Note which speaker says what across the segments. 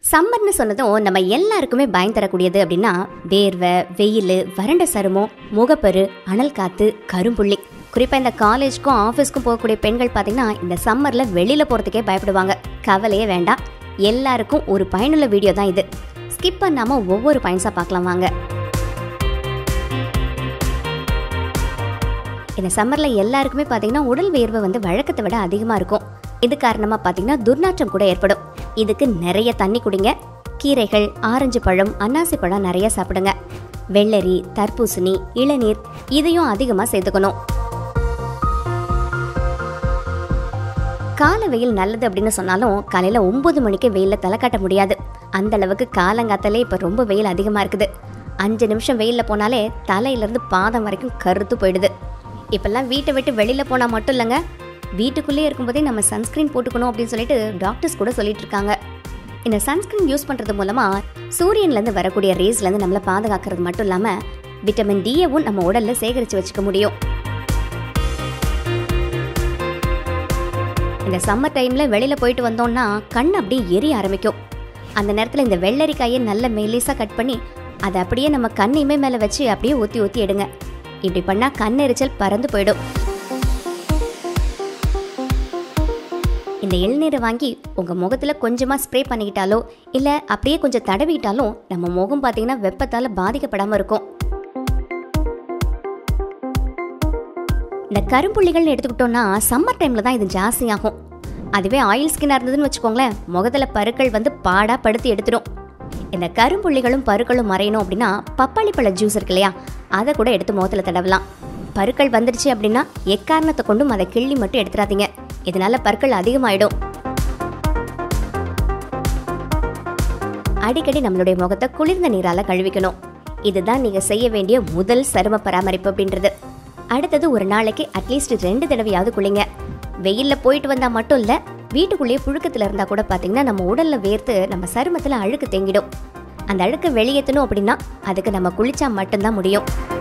Speaker 1: சம்மர்னு சொன்னதும் நம்ம எல்லாருக்குமே பயம் தரக்கூடியது அப்படின்னா வேர்வை வெயில் வறண்ட சருமம் முகப்பரு அனல் காத்து கரும்புள்ளி குறிப்பாக இந்த காலேஜ்க்கும் ஆஃபீஸ்க்கும் போகக்கூடிய பெண்கள் பார்த்தீங்கன்னா இந்த சம்மரில் வெளியில் போகிறதுக்கே பயப்படுவாங்க கவலையே வேண்டாம் எல்லாருக்கும் ஒரு பயனுள்ள வீடியோ தான் இது ஸ்கிப் பண்ணாமல் ஒவ்வொரு பாயிண்ட்ஸாக பார்க்கலாம் வாங்க இந்த சம்மரில் எல்லாருக்குமே பார்த்தீங்கன்னா உடல் வேர்வை வந்து வழக்கத்தை விட அதிகமாக இருக்கும் இது காரணமாக பார்த்தீங்கன்னா துர்நாற்றம் கூட ஏற்படும் இதுக்கு நிறைய தண்ணி குடிங்க கீரைகள் ஆரஞ்சு பழம் அன்னாசி பழம் நிறைய சாப்பிடுங்க வெள்ளரி தர்பூசணி இளநீர் இதையும் அதிகமாக சேர்த்துக்கணும் கால வெயில் நல்லது அப்படின்னு சொன்னாலும் காலையில் ஒன்பது மணிக்கு வெயிலில் தலை காட்ட முடியாது அந்த அளவுக்கு காலங்காத்தாலே இப்போ ரொம்ப வெயில் அதிகமாக இருக்குது அஞ்சு நிமிஷம் வெயிலில் போனாலே தலையிலேருந்து பாதம் வரைக்கும் கருத்து போயிடுது இப்போல்லாம் வீட்டை விட்டு வெளியில் போனால் மட்டும் இல்லைங்க வீட்டுக்குள்ளேயே இருக்கும்போதே நம்ம சன்ஸ்கிரீன் போட்டுக்கணும் அப்படின்னு சொல்லிட்டு டாக்டர்ஸ் கூட சொல்லிட்டு இருக்காங்க இந்த சன்ஸ்கிரீன் யூஸ் பண்ணுறது மூலமாக சூரியன்லேருந்து வரக்கூடிய ரேஸ்லேருந்து நம்மளை பாதுகாக்கிறது மட்டும் இல்லாமல் விட்டமின் டியவும் நம்ம உடலில் சேகரித்து வச்சுக்க முடியும் இந்த சம்மர் டைமில் வெளியில் போயிட்டு வந்தோம்னா கண் அப்படியே எரிய ஆரம்பிக்கும் அந்த நேரத்தில் இந்த வெள்ளரிக்காயை நல்ல மெல்லிஸாக கட் பண்ணி அதை அப்படியே நம்ம கண் இமை மேலே வச்சு அப்படியே ஊற்றி ஊற்றி எடுங்க இப்படி பண்ணால் கண் எரிச்சல் பறந்து போயிடும் இந்த இளநீரை வாங்கி உங்கள் முகத்தில் கொஞ்சமாக ஸ்ப்ரே பண்ணிக்கிட்டாலோ இல்லை அப்படியே கொஞ்சம் தடவிட்டாலும் நம்ம முகம் பார்த்தீங்கன்னா வெப்பத்தால் பாதிக்கப்படாமல் இருக்கும் இந்த கரும்புள்ளிகள்னு எடுத்துக்கிட்டோம்னா சம்மர் டைமில் தான் இது ஜாஸ்தியாகும் அதுவே ஆயில் ஸ்கின்னாக இருந்ததுன்னு வச்சுக்கோங்களேன் முகத்தில் பருக்கள் வந்து பாடாக படுத்தி எடுத்துடும் இந்த கரும்புள்ளிகளும் பருக்களும் மறையணும் அப்படின்னா பப்பாளி பழ ஜூஸ் இருக்கு இல்லையா அதை கூட எடுத்து முகத்தில் தடவலாம் பருக்கள் வந்துடுச்சு அப்படின்னா எக்காரணத்தை கொண்டும் அதை கிள்ளி மட்டும் எடுத்துடாதீங்க இதனால பற்கள் அதிகமாயிடும் அடிக்கடி நம்மளுடைய முகத்தை குளிர்ந்த நீரால கழுவிக்கணும் இதுதான் நீங்க செய்ய வேண்டிய முதல் சரும பராமரிப்பு அப்படின்றது அடுத்தது ஒரு நாளைக்கு அட்லீஸ்ட் ரெண்டு தடவையாவது குளிங்க வெயில்ல போயிட்டு வந்தா மட்டும் இல்ல வீட்டுக்குள்ளேயே புழுக்கத்துல இருந்தா கூட பாத்தீங்கன்னா நம்ம உடல்ல வேர்த்து நம்ம சருமத்துல அழுக்கு தேங்கிடும் அந்த அழுக்கு வெளியேற்றணும் அப்படின்னா அதுக்கு நம்ம குளிச்சா மட்டும்தான் முடியும்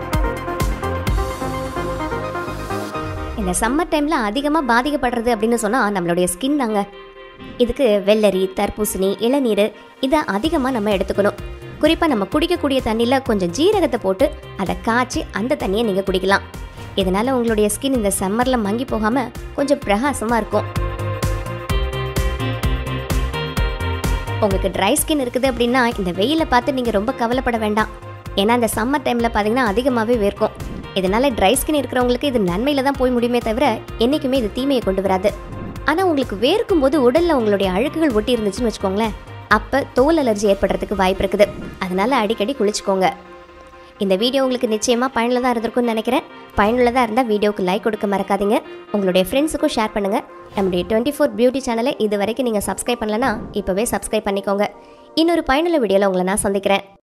Speaker 1: இந்த சம்மர் டைமில் அதிகமாக பாதிக்கப்படுறது அப்படின்னு சொன்னால் நம்மளுடைய ஸ்கின் தாங்க இதுக்கு வெள்ளரி தர்பூசணி இளநீர் இதை அதிகமாக நம்ம எடுத்துக்கணும் குறிப்பாக நம்ம குடிக்கக்கூடிய தண்ணியில் கொஞ்சம் ஜீரகத்தை போட்டு அதை காய்ச்சி அந்த தண்ணியை நீங்கள் குடிக்கலாம் இதனால் உங்களுடைய ஸ்கின் இந்த சம்மரில் மங்கி போகாமல் கொஞ்சம் பிரகாசமாக இருக்கும் உங்களுக்கு ட்ரை ஸ்கின் இருக்குது அப்படின்னா இந்த வெயிலை பார்த்து நீங்கள் ரொம்ப கவலைப்பட வேண்டாம் ஏன்னா இந்த சம்மர் டைமில் பார்த்தீங்கன்னா அதிகமாகவே வேர்க்கும் இதனால ட்ரை ஸ்கின் இருக்கிறவங்களுக்கு இது நன்மையில தான் போய் முடியுமே தவிர என்றைக்குமே இது தீமையை கொண்டு வராது ஆனால் உங்களுக்கு வேர்க்கும் போது உடலில் உங்களுடைய அழுக்குகள் ஒட்டி இருந்துச்சுன்னு வச்சுக்கோங்களேன் அப்போ தோல் அலர்ஜி ஏற்படுறதுக்கு வாய்ப்பு இருக்குது அதனால அடிக்கடி குளிச்சுக்கோங்க இந்த வீடியோ உங்களுக்கு நிச்சயமாக பயனுள்ளதாக இருந்திருக்கும்னு நினைக்கிறேன் பயனுள்ளதாக இருந்தால் வீடியோவுக்கு லைக் கொடுக்க மறக்காதீங்க உங்களுடைய ஃப்ரெண்ட்ஸுக்கும் ஷேர் பண்ணுங்கள் நம்முடைய டுவெண்ட்டி ஃபோர் பியூட்டி சேனலை இது வரைக்கும் நீங்கள் சப்ஸ்கிரைப் பண்ணலன்னா இப்போவே சப்ஸ்கிரைப் பண்ணிக்கோங்க இன்னொரு பயனுள்ள வீடியோவில் உங்களை நான் சந்திக்கிறேன்